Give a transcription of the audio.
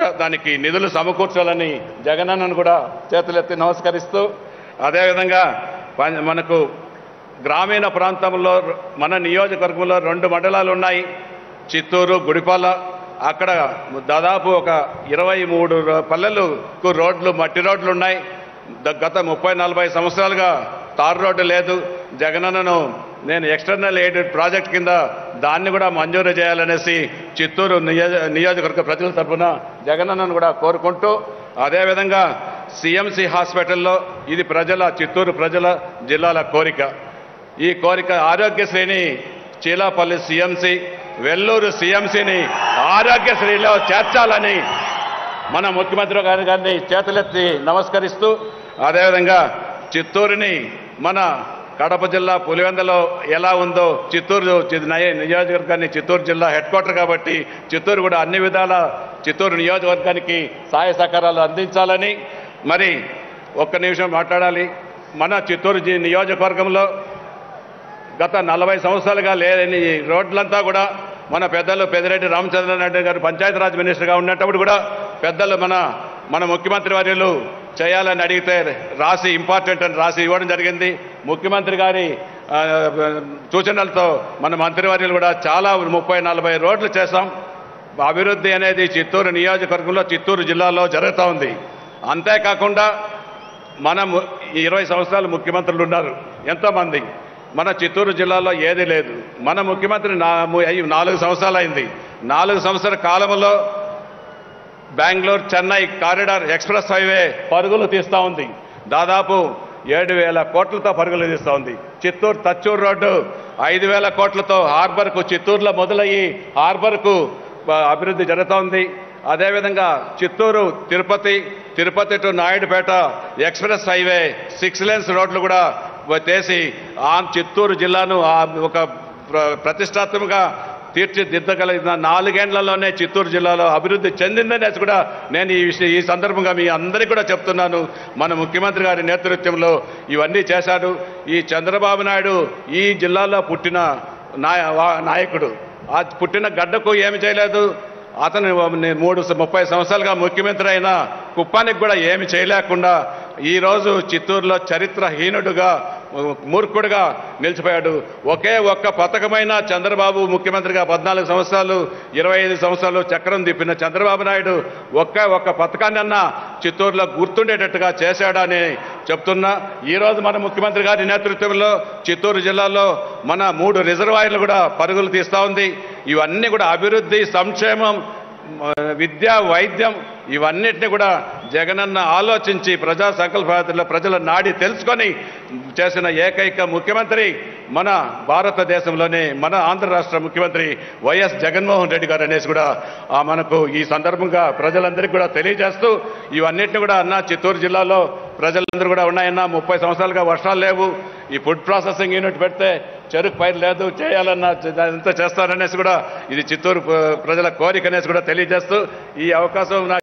దానికి నిధులు సమకూర్చాలని జగనన్నను కూడా చేతులెత్తి నమస్కరిస్తూ అదేవిధంగా పం- మనకు గ్రామీణ ప్రాంతంలో మన నియోజకవర్గంలో రెండు మండలాలు ఉన్నాయి చిత్తూరు గుడిపాల అక్కడ దాదాపు ఒక ఇరవై మూడు రో- పల్లెలకు రోడ్లు మట్టి రోడ్లు ఉన్నాయి ద- గత ముప్పై నలభై సంవత్సరాలుగా తారు రోడ్డు లేదు జగనన్నను నేను ఎక్స్టర్నల్ ఎయిడెడ్ ప్రాజెక్ట్ కింద దాన్ని కూడా మంజూరు చేయాలనేసి చిత్తూరు నియోజ నియోజకవర్గ ప్రజల తరఫున జగనన్నను కూడా కోరుకుంటూ అదేవిధంగా సిఎంసి హాస్పిటల్లో ఇది ప్రజల చిత్తూరు ప్రజల జిల్లాల కోరిక ఈ కోరిక ఆరోగ్యశ్రీని చీలాపల్లి సిఎంసి వెల్లూరు సిఎంసిని ఆరోగ్యశ్రీలో చేర్చాలని మన ముఖ్యమంత్రి గారి గారిని చేతులెత్తి నమస్కరిస్తూ అదేవిధంగా చిత్తూరుని మన కడప జిల్లా పులివెందలో ఎలా ఉందో చిత్తూరు చి- నయ- నియోజకవర్గాన్ని చిత్తూరు జిల్లా హెడ్ క్వార్టర్ కాబట్టి చిత్తూరు కూడా అన్ని విధాల చిత్తూరు నియోజకవర్గానికి సహాయ సహకారాలు అందించాలని మరి ఒక్క నిమిషం మాట్లాడాలి మన చిత్తూరు జి- నియోజకవర్గంలో గత నలభై సంవత్సరాలుగా లేని ఈ రోడ్లంతా కూడా మన పెద్దలు పెద్దిరెడ్డి రామచంద్రనాయుడు గారు పంచాయతీరాజ్ మినిస్టర్గా ఉన్నప్పుడు కూడా పెద్దలు మన మన ముఖ్యమంత్రి వర్యులు చేయాలని అడిగితే రాసి ఇంపార్టెంట్ అని రాసి ఇవ్వడం జరిగింది ముఖ్యమంత్రి గారి ఆ, సూచనలతో మన మంత్రివర్యులు కూడా చాలా ముప్పై నలభై రోడ్లు చేశాం అభివృద్ధి అనేది చిత్తూరు నియోజకవర్గంలో చిత్తూరు జిల్లాలో జరుగుతూ ఉంది అంతేకాకుండా మనం ఇరవై సంవత్సరాలు ముఖ్యమంత్రులు ఉన్నారు ఎంతోమంది మన చిత్తూరు జిల్లాలో ఏది లేదు మన ముఖ్యమంత్రి నా ము- అయ్యి నాలుగు సంవత్సరాలు అయింది నాలుగు సంవత్సరాల కాలంలో Bengaluru Chennai corridor express highway పరుగులు తీస్తూ ఉంది దాదాపు ఏడు వేల కోట్లతో పరుగులు తీస్తూ ఉంది చిత్తూరు తచ్చూరు రోడ్డు ఐదు వేల కోట్లతో హార్బర్కు చిత్తూరులో మొదలయ్యి హార్బర్కు ఆ, అభివృద్ధి జరుగుతోంది అదేవిధంగా Chittoor Tirupati Tirupati to Naidupeta express highway six lanes రోడ్లు కూడా చేసి ఆ చిత్తూరు జిల్లాను ఆ ఒక ప్ర- ప్రతిష్టాత్మకంగా తీర్చిదిద్దగలిగిన నాలుగేండ్లలోనే చిత్తూరు జిల్లాలో అభివృద్ధి చెందిందనేసి కూడా నేను ఈ విషయం ఈ సందర్భంగా మీ అందరికీ కూడా చెప్తున్నాను మన ముఖ్యమంత్రి గారి నేతృత్వంలో ఇవన్నీ చేశాడు ఈ చంద్రబాబు నాయుడు ఈ జిల్లాలో పుట్టిన నాయ వా- నాయకుడు ఆ పుట్టిన గడ్డకు ఏమి చేయలేదు అతను మూడు ముప్పై సంవత్సరాలుగా ముఖ్యమంత్రి అయిన కుప్పానికి కూడా ఏమి చేయలేకుండా ఈరోజు చిత్తూరులో చరిత్రహీనుడుగా మూర్ఖుడుగా నిలిచిపోయాడు ఒకే ఒక్క పథకమైన చంద్రబాబు ముఖ్యమంత్రిగా పద్నాలుగు సంవత్సరాలు ఇరవై ఐదు సంవత్సరాలు చక్రం తిప్పిన చంద్రబాబు నాయుడు ఒక్క ఒక్క పథకాన్ని అన్నా చిత్తూరులో గుర్తుండేటట్టుగా చేశాడని చెప్తున్నా ఈరోజు మన ముఖ్యమంత్రి గారి నేతృత్వంలో చిత్తూరు జిల్లాలో మన మూడు రిజర్వాయర్లు కూడా పరుగులు తీస్తూ ఉంది ఇవన్నీ కూడా అభివృద్ధి సంక్షేమం మ, విద్య వైద్యం ఇవన్నిటిని కూడా జగనన్న ఆలోచించి ప్రజా సంకల్పయాత్రలో ప్రజల నాడి తెలుసుకొని చేసిన ఏకైక ముఖ్యమంత్రి మన భారతదేశంలోనే మన ఆంధ్ర రాష్ట్ర ముఖ్యమంత్రి వైఎస్ జగన్మోహన్ రెడ్డి గారు అనేసి కూడా ఆ మనకు ఈ సందర్భంగా ప్రజలందరికీ కూడా తెలియజేస్తూ ఇవన్నిటిని కూడా అన్న చిత్తూరు జిల్లాలో ప్రజలందరూ కూడా ఉన్నాయన్న ముప్పై సంవత్సరాలుగా వర్షాలు లేవు ఈ ఫుడ్ ప్రాసెసింగ్ యూనిట్ పెడితే చెరుకు పైరు లేదు చేయాలన్న ఎంత చేస్తారనేసి కూడా ఇది చిత్తూరు ప్ర- ప్రజల కోరిక అనేసి కూడా తెలియజేస్తూ ఈ అవకాశం నాకు